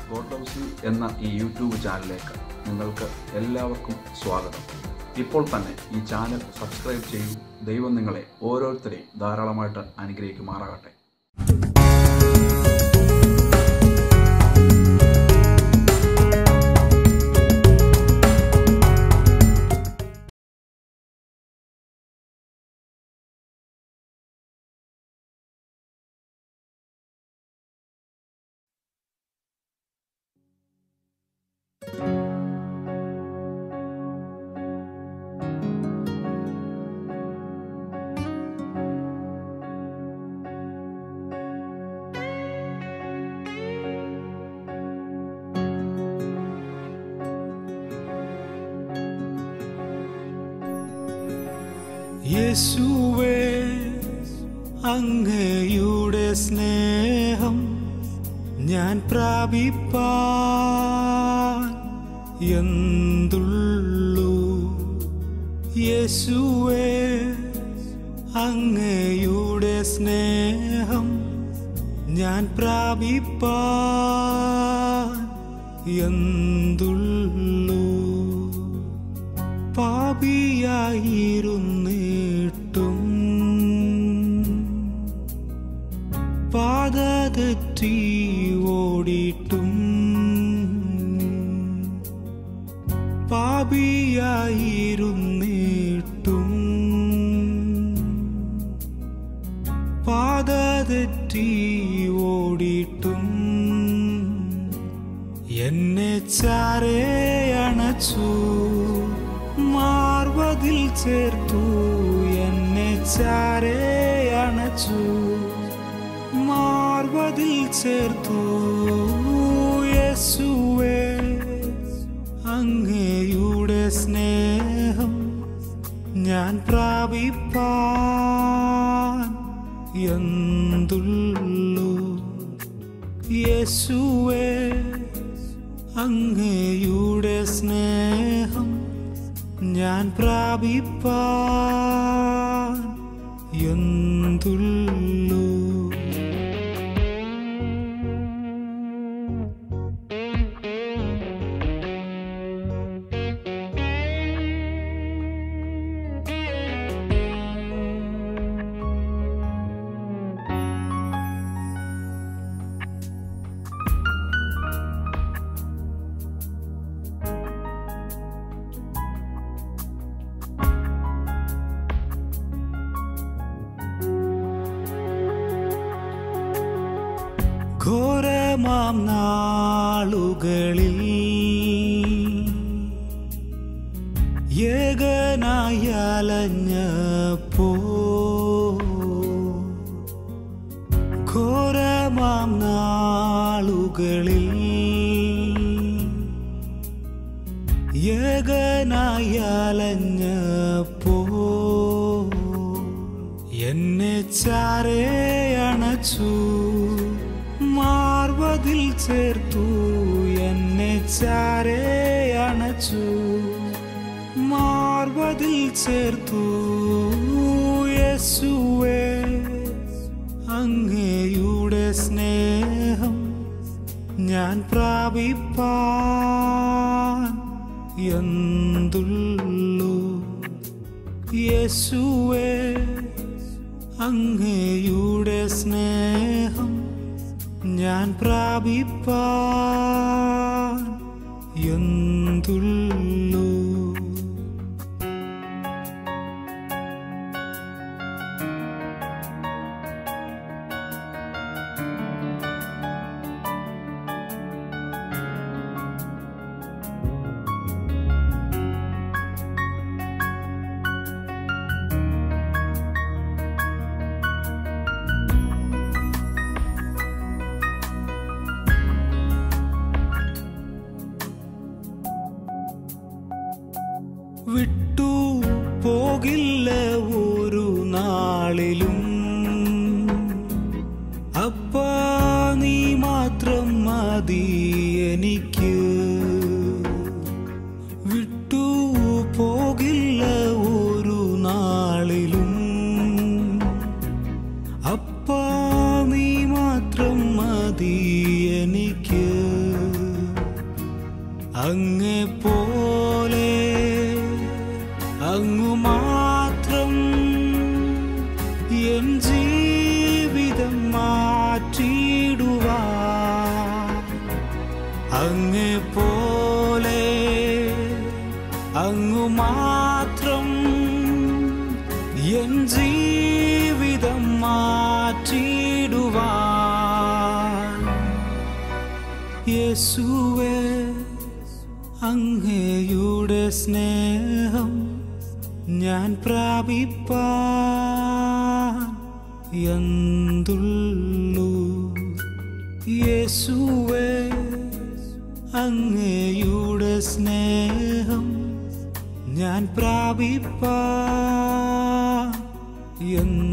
God loves you എന്ന ഈ YouTube ചാനലിലേക്ക് നിങ്ങൾക്ക് എല്ലാവർക്കും സ്വാഗതം ഇപ്പോൾ തന്നെ ഈ ചാനൽ സബ്സ്ക്രൈബ് ചെയ്യൂ ദൈവം നിങ്ങളെ ഓരോരുത്തരെയും ധാരാളമായിട്ട് അനുഗ്രഹിക്കുമാറാകട്ടെ യേശുവേ അങ്ങയുടെ സ്നേഹം ഞാൻ പ്രാപിപ്പാൻ എന്തുള്ളൂ യേശുവേ അങ്ങയുടെ സ്നേഹം ഞാൻ പ്രാപിപ്പാൻ എന്തുള്ളൂ പാപിയായിരുന്നിട്ടും പാതതെറ്റി ഓടിയിട്ടും പാപിയായിരുന്നിട്ടും പാതതെറ്റി ഓടിയിട്ടും എന്നെ ചാരേ അണച്ചു മാർവതിൽ ചേർത്തു എന്നെ ചാരേ അണച്ചു മാർവതിൽ ചേർത്തു യേശുവേ അങ്ങയുടെ സ്നേഹം ഞാൻ പ്രാപിപ്പാൻ എന്തുള്ളൂ യേശുവേ അങ്ങയുടെ സ്നേഹം ഞാൻ പ്രാപിപ്പാൻ എന്തുള്ളൂ ഘോരമാം നാളുകളിൽ ഏകനായലഞ്ഞപ്പോ ഘോരമാം നാളുകളിൽ ഏകനായലഞ്ഞപ്പോ എന്നെ ചാരേ അണച്ചു മാർവതിൽ ചേർത്തു എന്നെ ചാരേ അണച്ചു മാർവതിൽ ചേർത്തു യേശുവേ അങ്ങയുടെ സ്നേഹം ഞാൻ പ്രാപിപ്പാൻ എന്തുള്ളൂ യേശുവേ അങ്ങയുടെ സ്നേഹം ഞാൻ പ്രാപിപ്പാൻ എന്തുള്ളൂ വിട്ടു പോകില്ല ഒരു നാളിലും അപ്പ നീ മാത്രം മതി എനിക്ക് വിട്ടു പോകില്ല ഒരു നാളിലും അപ്പ നീ മാത്രം മതി എനിക്ക് അങ്ങെ പോലെ അങ്ങു മാത്രം എൻ ജീവിതം മാറ്റിയിടുവാ അങ്ങെ പോലെ അങ്ങു മാത്രം എൻ ജീവിതം മാറ്റിയിടുവാൻ യേശുവേ അങ്ങയുടെ സ്നേഹം ഞാൻ പ്രാപിപ്പാൻ എന്തുള്ളൂ യേശുവേ അങ്ങയുടെ സ്നേഹം ഞാൻ പ്രാപിപ്പാൻ എന്തുള്ളൂ